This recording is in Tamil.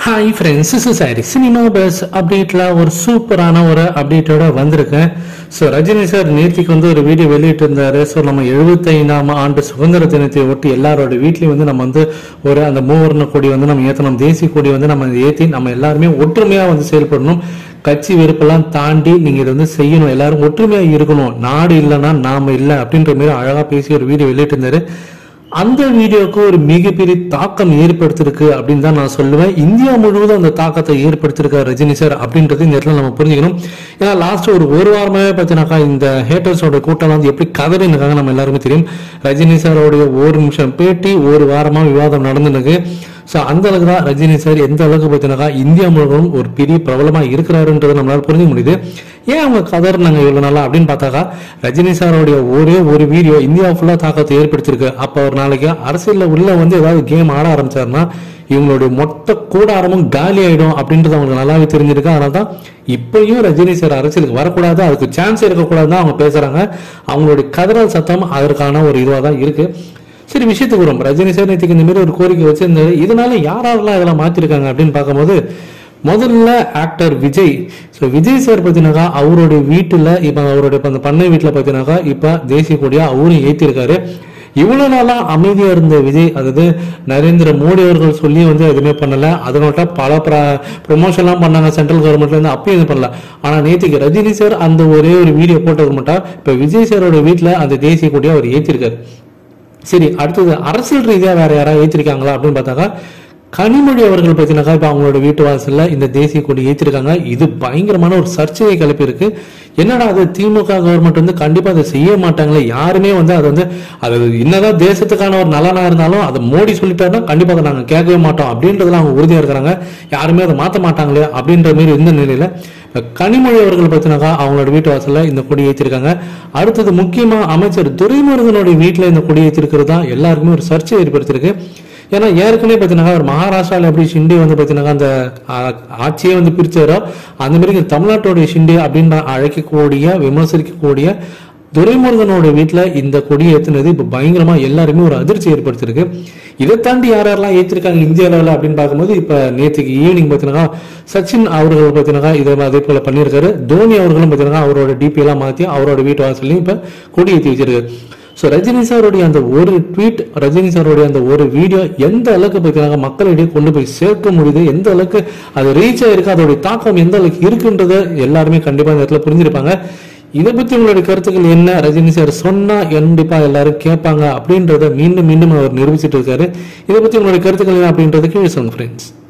ஹாய் ஃப்ரெண்ட்ஸ் இஸ் சாரி சினிமா பஸ் அப்டேட்ல ஒரு சூப்பரான ஒரு அப்டேட்டோட வந்திருக்கேன் ஸோ ரஜினி சார் நேற்றுக்கு வந்து ஒரு வீடியோ வெளியிட்டு இருந்தாரு ஸோ நம்ம எழுபத்தைந்தாம் ஆண்டு சுதந்திர தினத்தை ஒட்டி எல்லாரோட வீட்லயும் வந்து நம்ம வந்து ஒரு அந்த மூவர்ண கொடி வந்து நம்ம ஏற்றணும் தேசிய கொடி வந்து நம்ம ஏற்றி நம்ம எல்லாருமே ஒற்றுமையா வந்து செயல்படணும் கட்சி வெறுப்பெல்லாம் தாண்டி நீங்க இதை வந்து செய்யணும் எல்லாரும் ஒற்றுமையா இருக்கணும் நாடு இல்லைன்னா நாம இல்லை அப்படின்ற மாதிரி அழகா பேசி ஒரு வீடியோ வெளியிட்டு இருந்தாரு அந்த வீடியோவுக்கு ஒரு மிகப்பெரிய தாக்கம் ஏற்படுத்திருக்கு அப்படின்னு தான் நான் சொல்லுவேன் இந்தியா முழுவதும் அந்த தாக்கத்தை ஏற்படுத்திருக்காரு ரஜினி சார் அப்படின்றது இந்த இடத்துல நம்ம புரிஞ்சுக்கணும் ஏன்னா லாஸ்ட் ஒரு ஒரு வாரமாவே பார்த்தீங்கன்னாக்கா இந்த ஹேட்டர்ஸோட கூட்டம் வந்து எப்படி கதறினுக்காங்க நம்ம எல்லாருமே தெரியும் ரஜினி சாரோடைய ஒரு நிமிஷம் பேட்டி ஒரு வாரமா விவாதம் நடந்துருக்கு ஸோ அந்த அளவுக்கு தான் ரஜினி சார் எந்த அளவுக்கு பார்த்தீங்கன்னாக்கா இந்தியா முழுவதும் ஒரு பெரிய பிரபலமா இருக்கிறாருன்றதை நம்மளால புரிஞ்சுக்க முடியுது ஏன் அவங்க கதறினாங்க இவ்வளவு நாளா அப்படின்னு பார்த்தாக்கா ரஜினி சாரோடைய ஒரே ஒரு வீடியோ இந்தியா ஃபுல்லா தாக்கத்தை ஏற்படுத்தியிருக்கு அப்போ ஒரு நாளைக்கு அரசியல்ல உள்ள வந்து ஏதாவது கேம் ஆட ஆரம்பிச்சாருன்னா இவங்களுடைய மொத்த கூடாரமும் காலி ஆயிடும் அப்படின்றது அவங்களுக்கு நல்லாவே தெரிஞ்சிருக்கு அதனால தான் இப்பயும் ரஜினி சார் அரசியலுக்கு வரக்கூடாது அதுக்கு சான்ஸ் இருக்கக்கூடாதுன்னு அவங்க பேசுறாங்க அவங்களுடைய கதறல் சத்தம் அதற்கான ஒரு இதுவாக தான் இருக்கு சரி விஷயத்துக்கு வரும் ரஜினி சார் நேற்றுக்கு இந்த மாதிரி ஒரு கோரிக்கை வச்சிருந்தாரு இதனால யாரெல்லாம் இதெல்லாம் மாத்திருக்காங்க அப்படின்னு பார்க்கும்போது முதல்ல actor Vijay so Vijay sir பார்த்தீங்கன்னாக்கா அவருடைய வீட்டில் இப்போ அவருடைய இப்ப அந்த பண்ணை வீட்டில் பார்த்தீங்கன்னாக்கா இப்போ தேசிய கொடியா அவரும் ஏற்றிருக்காரு இவ்வளவு நாளா அமைதியா இருந்த விஜய் அதாவது நரேந்திர மோடி அவர்கள் சொல்லி வந்து எதுவுமே பண்ணல அதனால பல ப்ரொமோஷன்லாம் பண்ணாங்க சென்ட்ரல் கவர்மெண்ட்ல இருந்து அப்பயும் எதுவும் பண்ணல ஆனா நேற்றுக்கு ரஜினி சார் அந்த ஒரே ஒரு வீடியோ போட்டது மட்டும் இப்ப விஜய் சாரோட வீட்டுல அந்த தேசிய கொடியை அவர் ஏற்றிருக்காரு சரி அடுத்தது அரசியல் ரீதியா வேற யாராவது ஏற்றிருக்காங்களா அப்படின்னு பார்த்தாக்கா கனிமொழி அவர்கள் பார்த்தீங்கன்னாக்கா இப்போ அவங்களோட வீட்டு வாசல்ல இந்த தேசிய கொடி ஏற்றிருக்காங்க இது பயங்கரமான ஒரு சர்ச்சையை கிளப்பி இருக்கு என்னடா அது திமுக கவர்மெண்ட் வந்து கண்டிப்பா அதை செய்ய மாட்டாங்களே யாருமே வந்து அது வந்து அது என்னதான் தேசத்துக்கான ஒரு நலனா இருந்தாலும் அதை மோடி சொல்லிட்டாருன்னா கண்டிப்பா அதை நாங்க கேட்கவே மாட்டோம் அப்படின்றதுல அவங்க உறுதியா இருக்கிறாங்க யாருமே அதை மாத்த மாட்டாங்களே அப்படின்ற மாதிரி இருந்த நிலையில இப்ப கனிமொழி அவர்கள் பார்த்தீங்கன்னாக்கா அவங்களோட வீட்டு வாசல்ல இந்த கொடி ஏற்றிருக்காங்க அடுத்தது முக்கியமா அமைச்சர் துரைமுருகனுடைய வீட்டுல இந்த கொடி ஏற்றிருக்கிறது தான் எல்லாருக்குமே ஒரு சர்ச்சை ஏற்படுத்தியிருக்கு ஏன்னா ஏற்கனவே பார்த்தீங்கன்னா ஒரு மகாராஷ்டிராவில் எப்படி ஷிண்டே வந்து பார்த்தீங்கன்னா அந்த ஆ- ஆட்சியே வந்து பிரிச்சாரோ அந்த மாதிரி இங்க தமிழ்நாட்டோடைய ஷிண்டே அப்படின்னு அழைக்கக்கூடிய விமர்சிக்கக்கூடிய துரைமுருகனோட வீட்டுல இந்த கொடியை ஏத்துனது இப்ப பயங்கரமா எல்லாருமே ஒரு அதிர்ச்சி ஏற்படுத்திருக்கு இதை தாண்டி யார் யாரெல்லாம் ஏற்றிருக்காங்க இந்திய அளவில் அப்படின்னு பார்க்கும்போது இப்ப நேற்றுக்கு ஈவினிங் பார்த்தீங்கன்னா சச்சின் அவர்கள் பார்த்தீங்கன்னா இதை அதே போல பண்ணியிருக்காரு தோனி அவர்களும் பார்த்தீங்கன்னா அவரோட டிபி எல்லாம் மாத்தி அவரோட வீட்டு வாசல்லையும் இப்ப கொடி ஏற்றி வச்சிருக்காரு ஸோ ரஜினி சாருடைய அந்த ஒரு ட்வீட் ரஜினி சாருடைய அந்த ஒரு வீடியோ எந்த அளவுக்கு பார்த்தீங்கன்னா மக்களிடையே கொண்டு போய் சேர்க்க முடியுது எந்த அளவுக்கு அது ரீச் ஆயிருக்கு அதோடைய தாக்கம் எந்த அளவுக்கு இருக்குன்றத எல்லாருமே கண்டிப்பா இந்த இடத்துல புரிஞ்சிருப்பாங்க இதை பத்தி உங்களுடைய கருத்துக்கள் என்ன ரஜினி சார் சொன்னா கண்டிப்பா எல்லாரும் கேட்பாங்க அப்படின்றத மீண்டும் மீண்டும் அவர் நிரூபிச்சிட்டு இருக்காரு இதை பத்தி உங்களுடைய கருத்துக்கள் என்ன அப்படின்றது கீழே சொல்லுங்க ஃப்ரெண்ட்ஸ்